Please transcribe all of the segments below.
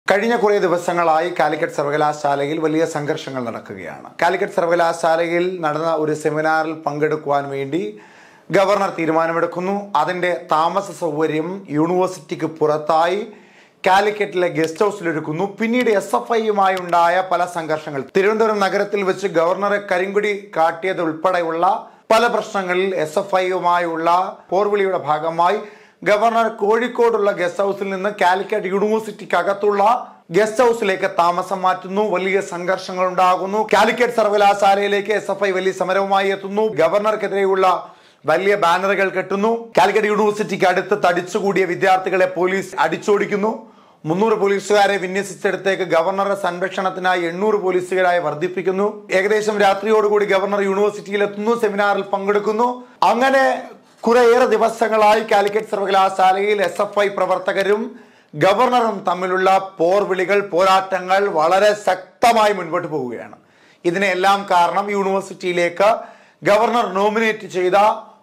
കഴിഞ്ഞ കുറേ ദിവസങ്ങളായി കാലിക്കറ്റ് സർവകലാശാലയിൽ വലിയ സംഘർഷങ്ങൾ നടക്കുകയാണ് കാലിക്കറ്റ് സർവകലാശാലയിൽ നടന്ന ഒരു സെമിനാറിൽ പങ്കെടുക്കുവാൻ വേണ്ടി ഗവർണർ തീരുമാനമെടുക്കുന്നു അതിൻ്റെ താമസ സൗകര്യം യൂണിവേഴ്സിറ്റിക്ക് പുറത്തായി കാലിക്കറ്റിലെ ഗസ്റ്റ് ഹൗസിൽ ഒരുക്കുന്നു പിന്നീട് എസ് എഫ് ഐയുമായി ഉണ്ടായ പല സംഘർഷങ്ങൾ തിരുവനന്തപുരം നഗരത്തിൽ വെച്ച് ഗവർണറെ കരിങ്കുടി കാട്ടിയത് ഉൾപ്പെടെയുള്ള പല പ്രശ്നങ്ങളിൽ എസ് എഫ് ഐയുമായുള്ള പോർവിളിയുടെ ഭാഗമായി ഗവർണർ കോഴിക്കോടുള്ള ഗസ്റ്റ് ഹൗസിൽ നിന്ന് കാലിക്കറ്റ് യൂണിവേഴ്സിറ്റിക്ക് അകത്തുള്ള ഗസ്റ്റ് ഹൗസിലേക്ക് താമസം മാറ്റുന്നു വലിയ സംഘർഷങ്ങൾ ഉണ്ടാകുന്നു കാലിക്കറ്റ് സർവകലാശാലയിലേക്ക് എസ് എഫ് ഐ വലിയ സമരവുമായി എത്തുന്നു ഗവർണർക്കെതിരെയുള്ള വലിയ ബാനറുകൾ കെട്ടുന്നു കാലിക്കറ്റ് യൂണിവേഴ്സിറ്റിക്ക് അടുത്ത് തടിച്ചുകൂടിയ വിദ്യാർത്ഥികളെ പോലീസ് അടിച്ചോടിക്കുന്നു മുന്നൂറ് പോലീസുകാരെ വിന്യസിച്ചിടത്തേക്ക് ഗവർണറുടെ സംരക്ഷണത്തിനായി എണ്ണൂറ് പോലീസുകാരായി വർദ്ധിപ്പിക്കുന്നു ഏകദേശം രാത്രിയോടുകൂടി ഗവർണർ യൂണിവേഴ്സിറ്റിയിൽ എത്തുന്നു സെമിനാറിൽ പങ്കെടുക്കുന്നു അങ്ങനെ കുറേയേറെ ദിവസങ്ങളായി കാലിക്കറ്റ് സർവകലാശാലയിൽ എസ് എഫ് ഐ പ്രവർത്തകരും ഗവർണറും തമ്മിലുള്ള പോർവിളികൾ പോരാട്ടങ്ങൾ വളരെ ശക്തമായി മുൻപോട്ട് പോവുകയാണ് ഇതിനെല്ലാം കാരണം യൂണിവേഴ്സിറ്റിയിലേക്ക് ഗവർണർ നോമിനേറ്റ് ചെയ്ത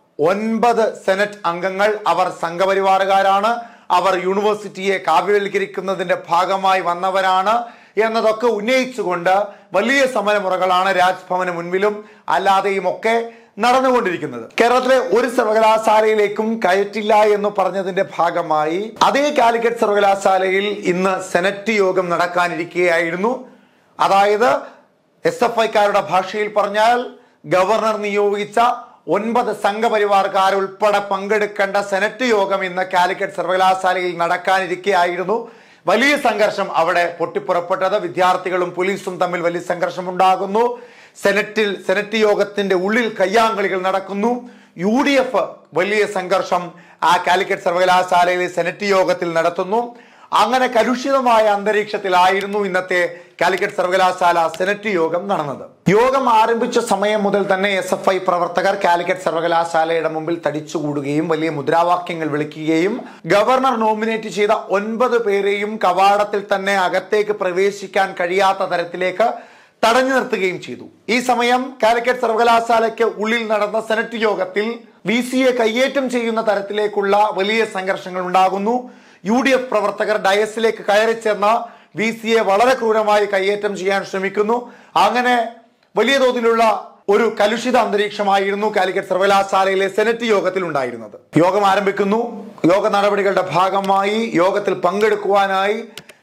ഒൻപത് സെനറ്റ് അംഗങ്ങൾ അവർ സംഘപരിവാറുകാരാണ് അവർ യൂണിവേഴ്സിറ്റിയെ കാവ്യവൽക്കരിക്കുന്നതിന്റെ ഭാഗമായി വന്നവരാണ് എന്നതൊക്കെ ഉന്നയിച്ചുകൊണ്ട് വലിയ സമരമുറകളാണ് രാജ്ഭവന് മുൻപിലും അല്ലാതെയും ഒക്കെ നടന്നുകൊണ്ടിരിക്കുന്നത് കേരളത്തിലെ ഒരു സർവകലാശാലയിലേക്കും കയറ്റില്ല എന്ന് പറഞ്ഞതിന്റെ ഭാഗമായി അതേ കാലിക്കറ്റ് സർവകലാശാലയിൽ ഇന്ന് സെനറ്റ് യോഗം നടക്കാനിരിക്കുകയായിരുന്നു അതായത് എസ് എഫ് ഐക്കാരുടെ ഭാഷയിൽ പറഞ്ഞാൽ ഗവർണർ നിയോഗിച്ച ഒൻപത് സംഘപരിവാർക്കാർ ഉൾപ്പെടെ പങ്കെടുക്കേണ്ട സെനറ്റ് യോഗം ഇന്ന് കാലിക്കറ്റ് സർവകലാശാലയിൽ നടക്കാനിരിക്കുകയായിരുന്നു വലിയ സംഘർഷം അവിടെ പൊട്ടിപ്പുറപ്പെട്ടത് വിദ്യാർത്ഥികളും പോലീസും തമ്മിൽ വലിയ സംഘർഷം ഉണ്ടാകുന്നു സെനറ്റിൽ സെനറ്റ് യോഗത്തിന്റെ ഉള്ളിൽ കയ്യാങ്കളികൾ നടക്കുന്നു യു ഡി എഫ് വലിയ സംഘർഷം ആ കാലിക്കറ്റ് സർവകലാശാലയിലെ സെനറ്റ് യോഗത്തിൽ നടത്തുന്നു അങ്ങനെ കലുഷിതമായ അന്തരീക്ഷത്തിലായിരുന്നു ഇന്നത്തെ കാലിക്കറ്റ് സർവകലാശാല സെനറ്റ് യോഗം നടന്നത് യോഗം ആരംഭിച്ച സമയം മുതൽ തന്നെ എസ് എഫ് ഐ പ്രവർത്തകർ കാലിക്കറ്റ് സർവകലാശാലയുടെ മുമ്പിൽ തടിച്ചുകൂടുകയും വലിയ മുദ്രാവാക്യങ്ങൾ വിളിക്കുകയും ഗവർണർ നോമിനേറ്റ് ചെയ്ത ഒൻപത് പേരെയും കവാടത്തിൽ തന്നെ അകത്തേക്ക് പ്രവേശിക്കാൻ കഴിയാത്ത തരത്തിലേക്ക് തടഞ്ഞു നിർത്തുകയും ചെയ്തു ഈ സമയം കാലിക്കറ്റ് സർവകലാശാലയ്ക്ക് ഉള്ളിൽ നടന്ന സെനറ്റ് യോഗത്തിൽ വി സിയെ കയ്യേറ്റം ചെയ്യുന്ന തരത്തിലേക്കുള്ള വലിയ സംഘർഷങ്ങൾ ഉണ്ടാകുന്നു യു ഡി എഫ് പ്രവർത്തകർ ഡയസിലേക്ക് കയറി ചെന്ന വി സിയെ വളരെ ക്രൂരമായി കയ്യേറ്റം ചെയ്യാൻ ശ്രമിക്കുന്നു അങ്ങനെ വലിയ തോതിലുള്ള ഒരു കലുഷിത അന്തരീക്ഷമായിരുന്നു കാലിക്കറ്റ് സർവകലാശാലയിലെ സെനറ്റ് യോഗത്തിൽ ഉണ്ടായിരുന്നത് യോഗം ആരംഭിക്കുന്നു യോഗ നടപടികളുടെ ഭാഗമായി യോഗത്തിൽ പങ്കെടുക്കുവാനായി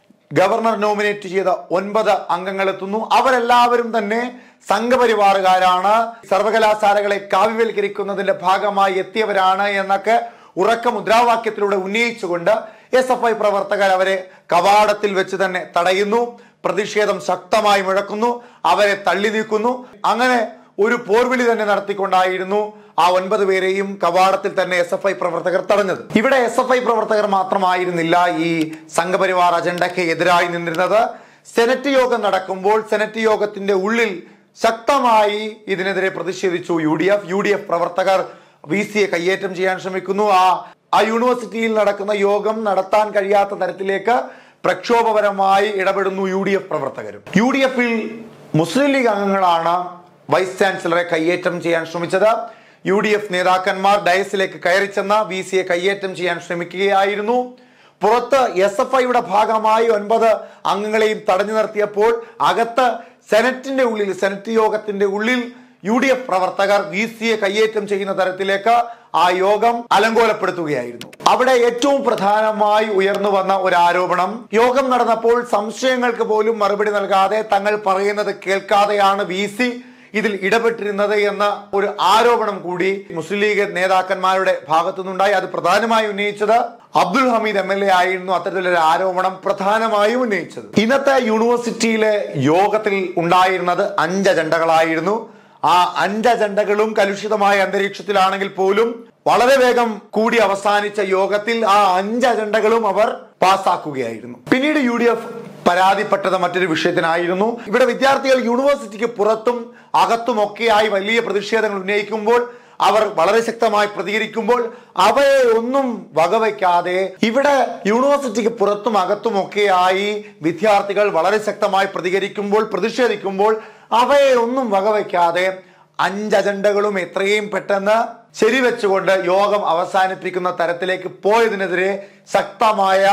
ഗവർണർ നോമിനേറ്റ് ചെയ്ത ഒൻപത് അംഗങ്ങൾ എത്തുന്നു അവരെല്ലാവരും തന്നെ സംഘപരിവാറുകാരാണ് സർവകലാശാലകളെ കാവ്യവൽക്കരിക്കുന്നതിന്റെ ഭാഗമായി എത്തിയവരാണ് എന്നൊക്കെ ഉറക്ക മുദ്രാവാക്യത്തിലൂടെ ഉന്നയിച്ചുകൊണ്ട് എസ് എഫ് ഐ പ്രവർത്തകർ അവരെ കവാടത്തിൽ വെച്ച് തന്നെ തടയുന്നു പ്രതിഷേധം ശക്തമായി മുഴക്കുന്നു അവരെ തള്ളി നീക്കുന്നു അങ്ങനെ ഒരു പോർവിളി തന്നെ നടത്തിക്കൊണ്ടായിരുന്നു ആ ഒൻപത് പേരെയും കവാടത്തിൽ തന്നെ എസ് എഫ് ഐ പ്രവർത്തകർ തടഞ്ഞത് ഇവിടെ എസ് എഫ് ഐ പ്രവർത്തകർ മാത്രമായിരുന്നില്ല ഈ സംഘപരിവാർ അജണ്ടയ്ക്ക് എതിരായി നിന്നിരുന്നത് സെനറ്റ് യോഗം നടക്കുമ്പോൾ സെനറ്റ് യോഗത്തിന്റെ ഉള്ളിൽ ശക്തമായി ഇതിനെതിരെ പ്രതിഷേധിച്ചു U D F U D F പ്രവർത്തകർ വി സിയെ കയ്യേറ്റം ചെയ്യാൻ ശ്രമിക്കുന്നു ആ ആ യൂണിവേഴ്സിറ്റിയിൽ നടക്കുന്ന യോഗം നടത്താൻ കഴിയാത്ത തരത്തിലേക്ക് പ്രക്ഷോഭപരമായി ഇടപെടുന്നു യു ഡി എഫ് പ്രവർത്തകരും യു ഡി എഫിൽ മുസ്ലിം ലീഗ് അംഗങ്ങളാണ് വൈസ് ചാൻസലറെ കയ്യേറ്റം ചെയ്യാൻ ശ്രമിച്ചത് യു ഡി എഫ് നേതാക്കന്മാർ ഡയസിലേക്ക് കയറി ചെന്ന വി സിയെ കയ്യേറ്റം ചെയ്യാൻ ശ്രമിക്കുകയായിരുന്നു പുറത്ത് എസ് എഫ് ഐയുടെ ഭാഗമായി ഒൻപത് അംഗങ്ങളെയും തടഞ്ഞു നിർത്തിയപ്പോൾ അകത്ത് സെനറ്റിന്റെ ഉള്ളിൽ സെനറ്റ് യോഗത്തിന്റെ ഉള്ളിൽ യു ഡി എഫ് പ്രവർത്തകർ വി സിയെ കയ്യേറ്റം ചെയ്യുന്ന തരത്തിലേക്ക് ആ യോഗം അലങ്കോലപ്പെടുത്തുകയായിരുന്നു അവിടെ ഏറ്റവും പ്രധാനമായി ഉയർന്നു വന്ന ഒരു ആരോപണം യോഗം നടന്നപ്പോൾ സംശയങ്ങൾക്ക് പോലും മറുപടി നൽകാതെ തങ്ങൾ പറയുന്നത് കേൾക്കാതെയാണ് വി സി ഇതിൽ ഇടപെട്ടിരുന്നത് എന്ന ഒരു ആരോപണം കൂടി മുസ്ലിം ലീഗ് നേതാക്കന്മാരുടെ ഭാഗത്തു നിന്നുണ്ടായി അത് പ്രധാനമായി ഉന്നയിച്ചത് Abdul Hamid M L A ആയിരുന്നു അത്തരത്തിലൊരു ആരോപണം പ്രധാനമായും ഉന്നയിച്ചത് ഇന്നത്തെ യൂണിവേഴ്സിറ്റിയിലെ യോഗത്തിൽ ഉണ്ടായിരുന്നത് അഞ്ച് അജണ്ടകളായിരുന്നു ആ അഞ്ച് അജണ്ടകളും കലുഷിതമായ അന്തരീക്ഷത്തിലാണെങ്കിൽ പോലും വളരെ വേഗം കൂടി അവസാനിച്ച യോഗത്തിൽ ആ അഞ്ച് അജണ്ടകളും അവർ പാസ്സാക്കുകയായിരുന്നു പിന്നീട് യു ഡി എഫ് പരാതിപ്പെട്ടത് മറ്റൊരു വിഷയത്തിനായിരുന്നു ഇവിടെ വിദ്യാർത്ഥികൾ യൂണിവേഴ്സിറ്റിക്ക് പുറത്തും അകത്തുമൊക്കെയായി വലിയ പ്രതിഷേധങ്ങൾ ഉന്നയിക്കുമ്പോൾ അവർ വളരെ ശക്തമായി പ്രതികരിക്കുമ്പോൾ അവയെ ഒന്നും വകവയ്ക്കാതെ ഇവിടെ യൂണിവേഴ്സിറ്റിക്ക് പുറത്തും അകത്തുമൊക്കെയായി വിദ്യാർത്ഥികൾ വളരെ ശക്തമായി പ്രതികരിക്കുമ്പോൾ പ്രതിഷേധിക്കുമ്പോൾ അവയെ ഒന്നും വകവയ്ക്കാതെ അഞ്ച് അജണ്ടകളും എത്രയും പെട്ടെന്ന് ശരിവെച്ചുകൊണ്ട് യോഗം അവസാനിപ്പിക്കുന്ന തരത്തിലേക്ക് പോയതിനെതിരെ ശക്തമായ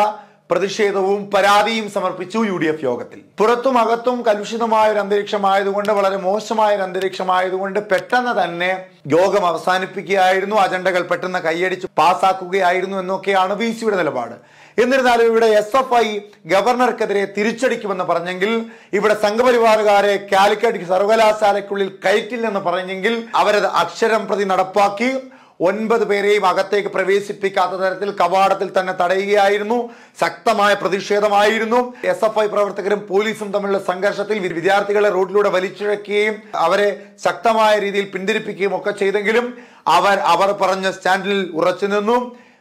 പ്രതിഷേധവും പരാതിയും സമർപ്പിച്ചു യു ഡി എഫ് യോഗത്തിൽ പുറത്തും അകത്തും കലുഷിതമായ ഒരു അന്തരീക്ഷമായതുകൊണ്ട് വളരെ മോശമായ ഒരു അന്തരീക്ഷമായതുകൊണ്ട് പെട്ടെന്ന് തന്നെ യോഗം അവസാനിപ്പിക്കുകയായിരുന്നു അജണ്ടകൾ പെട്ടെന്ന് കൈയടിച്ച് പാസ്സാക്കുകയായിരുന്നു എന്നൊക്കെയാണ് വി സിയുടെ നിലപാട് എന്നിരുന്നാലും ഇവിടെ എസ് എഫ് ഐ ഗവർണർക്കെതിരെ തിരിച്ചടിക്കുമെന്ന് പറഞ്ഞെങ്കിൽ ഇവിടെ സംഘപരിവാറുകാരെ കാലിക്കറ്റ് സർവകലാശാലയ്ക്കുള്ളിൽ കയറ്റില്ലെന്ന് പറഞ്ഞെങ്കിൽ അവരത് അക്ഷരം പ്രതി നടപ്പാക്കി ഒൻപത് പേരെയും അകത്തേക്ക് പ്രവേശിപ്പിക്കാത്ത തരത്തിൽ കവാടത്തിൽ തന്നെ തടയുകയായിരുന്നു ശക്തമായ പ്രതിഷേധമായിരുന്നു എസ് എഫ് ഐ പ്രവർത്തകരും പോലീസും തമ്മിലുള്ള സംഘർഷത്തിൽ വി- വിദ്യാർത്ഥികളെ റോഡിലൂടെ വലിച്ചിഴക്കുകയും അവരെ ശക്തമായ രീതിയിൽ പിന്തിരിപ്പിക്കുകയും ഒക്കെ ചെയ്തെങ്കിലും അവർ അവർ പറഞ്ഞ സ്റ്റാൻഡിൽ ഉറച്ചു നിന്നു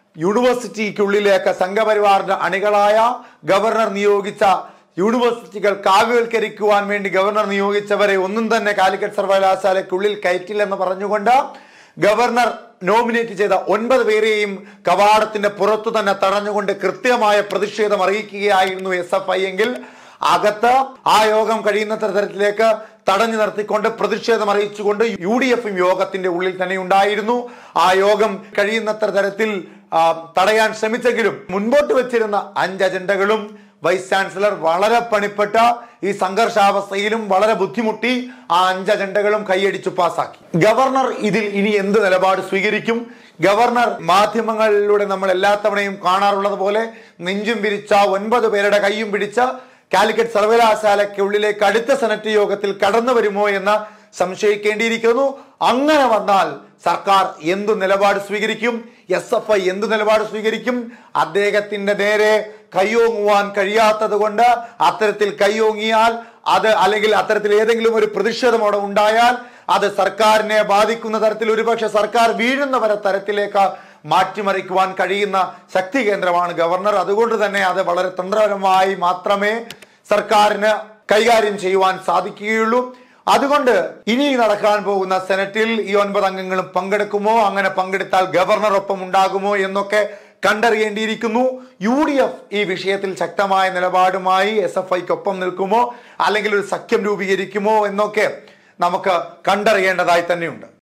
യൂണിവേഴ്സിറ്റിക്കുള്ളിലേക്ക് സംഘപരിവാറിന്റെ അണികളായ ഗവർണർ നിയോഗിച്ച യൂണിവേഴ്സിറ്റികൾ കാവ്യവൽക്കരിക്കുവാൻ വേണ്ടി ഗവർണർ നിയോഗിച്ചവരെ ഒന്നും തന്നെ കാലിക്കറ്റ് സർവകലാശാലയ്ക്കുള്ളിൽ കയറ്റില്ലെന്ന് പറഞ്ഞുകൊണ്ട് ഗവർണർ നോമിനേറ്റ് ചെയ്ത ഒൻപത് പേരെയും കവാടത്തിന്റെ പുറത്തു തന്നെ തടഞ്ഞുകൊണ്ട് കൃത്യമായ പ്രതിഷേധം അറിയിക്കുകയായിരുന്നു എസ് എഫ് ഐ എങ്കിൽ അകത്ത് ആ യോഗം കഴിയുന്നത്ര തരത്തിലേക്ക് തടഞ്ഞു നിർത്തിക്കൊണ്ട് പ്രതിഷേധം അറിയിച്ചുകൊണ്ട് യു ഡി എഫും യോഗത്തിന്റെ ഉള്ളിൽ തന്നെ ഉണ്ടായിരുന്നു ആ യോഗം കഴിയുന്നത്ര തരത്തിൽ ആ, തടയാൻ ശ്രമിച്ചെങ്കിലും മുൻപോട്ട് വെച്ചിരുന്ന അഞ്ച് അജണ്ടകളും വൈസ് ചാൻസലർ വളരെ പണിപ്പെട്ട ഈ സംഘർഷാവസ്ഥയിലും വളരെ ബുദ്ധിമുട്ടി ആ അഞ്ച് അജണ്ടകളും കൈയടിച്ചു പാസാക്കി ഗവർണർ ഇതിൽ ഇനി എന്ത് നിലപാട് സ്വീകരിക്കും ഗവർണർ മാധ്യമങ്ങളിലൂടെ നമ്മൾ എല്ലാ തവണയും കാണാറുള്ളത് പോലെ നെഞ്ചും പിരിച്ച ഒൻപത് പേരുടെ കൈയും പിടിച്ച കാലിക്കറ്റ് സർവകലാശാലയ്ക്കുള്ളിലേക്ക് അടുത്ത സെനറ്റ് യോഗത്തിൽ കടന്നു വരുമോ എന്ന് സംശയിക്കേണ്ടിയിരിക്കുന്നു അങ്ങനെ വന്നാൽ സർക്കാർ എന്തു നിലപാട് സ്വീകരിക്കും എസ് എഫ് ഐ എന്തു നിലപാട് സ്വീകരിക്കും അദ്ദേഹത്തിന്റെ നേരെ കയ്യോങ്ങുവാൻ കഴിയാത്തത് കൊണ്ട് അത്തരത്തിൽ കയ്യോങ്ങിയാൽ അത് അല്ലെങ്കിൽ അത്തരത്തിൽ ഏതെങ്കിലും ഒരു പ്രതിഷേധം അവിടെ ഉണ്ടായാൽ അത് സർക്കാരിനെ ബാധിക്കുന്ന തരത്തിൽ ഒരുപക്ഷെ സർക്കാർ വീഴുന്ന വരെ തരത്തിലേക്ക് മാറ്റിമറിക്കുവാൻ കഴിയുന്ന ശക്തി കേന്ദ്രമാണ് ഗവർണർ അതുകൊണ്ട് തന്നെ അത് വളരെ തന്ത്രപരമായി മാത്രമേ സർക്കാരിന് കൈകാര്യം ചെയ്യുവാൻ സാധിക്കുകയുള്ളൂ അതുകൊണ്ട് ഇനി നടക്കാൻ പോകുന്ന സെനറ്റിൽ ഈ ഒൻപത് അംഗങ്ങളും പങ്കെടുക്കുമോ അങ്ങനെ പങ്കെടുത്താൽ ഗവർണർ ഒപ്പം ഉണ്ടാകുമോ എന്നൊക്കെ കണ്ടറിയേണ്ടിയിരിക്കുന്നു യു ഡി എഫ് ഈ വിഷയത്തിൽ ശക്തമായ നിലപാടുമായി എസ് എഫ് ഐക്കൊപ്പം നിൽക്കുമോ അല്ലെങ്കിൽ ഒരു സഖ്യം രൂപീകരിക്കുമോ എന്നൊക്കെ നമുക്ക് കണ്ടറിയേണ്ടതായി തന്നെയുണ്ട്